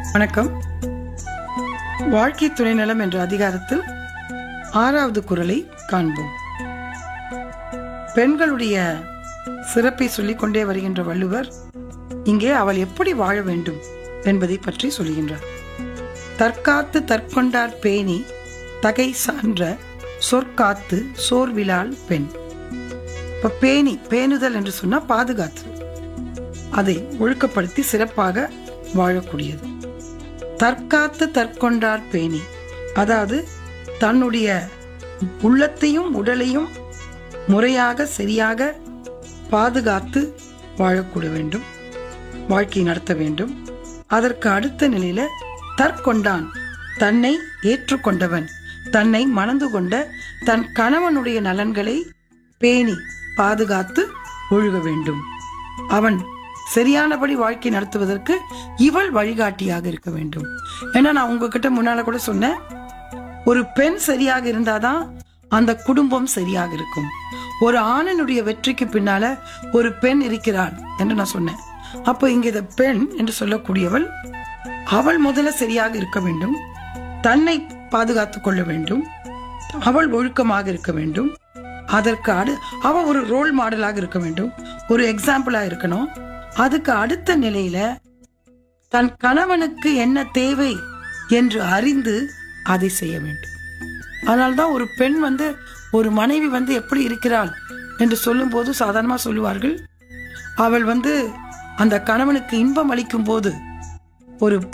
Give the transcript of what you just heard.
வணக்கம் வாழ்க்கை துணைநலம் என்ற அதிகாரத்தில் ஆறாவது குறளை காண்போம் பெண்களுடைய சிறப்பை சொல்லிக்கொண்டே வருகின்ற வள்ளுவர் இங்கே அவள் எப்படி வாழ வேண்டும் என்பதை பற்றி சொல்கின்றார் தற்காத்து தற்கொண்டார் பேணி தகை சான்ற சொற்காத்து சோர்விலாள் பெண் இப்ப பேணி பேணுதல் என்று சொன்னா பாதுகாத்து அதை ஒழுக்கப்படுத்தி சிறப்பாக வாழக்கூடியது தற்காத்து தற்கொண்டார் பேணி அதாவது தன்னுடைய உள்ளத்தையும் உடலையும் முறையாக சரியாக பாதுகாத்து வாழக்கூட வேண்டும் வாழ்க்கை நடத்த வேண்டும் அதற்கு அடுத்த நிலையில தற்கொண்டான் தன்னை ஏற்றுக்கொண்டவன் தன்னை மணந்து கொண்ட தன் கணவனுடைய நலன்களை பேணி பாதுகாத்து ஒழுக வேண்டும் அவன் சரியானபடி வாழ்க்கை நடத்துவதற்கு இவள் வழிகாட்டியாக இருக்க வேண்டும் ஏன்னா நான் உங்ககிட்ட முன்னால கூட சொன்னேன் ஒரு பெண் சரியாக இருந்தாதான் அந்த குடும்பம் சரியாக இருக்கும் ஒரு ஆணினுடைய வெற்றிக்கு பின்னால ஒரு பெண் இருக்கிறாள் என்று நான் சொன்னேன் அப்போ இங்க இந்த பெண் என்று சொல்லக்கூடியவள் அவள் முதல்ல சரியாக இருக்க வேண்டும் தன்னை பாதுகாத்துக் கொள்ள வேண்டும் அவள் ஒழுக்கமாக இருக்க வேண்டும் அதற்கு அடு அவ ஒரு ரோல் மாடலாக இருக்க வேண்டும் ஒரு எக்ஸாம்பிளா இருக்கணும் அதுக்கு அடுத்த நிலையில தன் கணவனுக்கு என்ன தேவை என்று அறிந்து அதை செய்ய வேண்டும் அதனால்தான் ஒரு பெண் வந்து ஒரு மனைவி வந்து எப்படி இருக்கிறாள் என்று சொல்லும்போது சாதாரணமா சொல்லுவார்கள் அவள் வந்து அந்த கணவனுக்கு இன்பம் அளிக்கும் போது ஒரு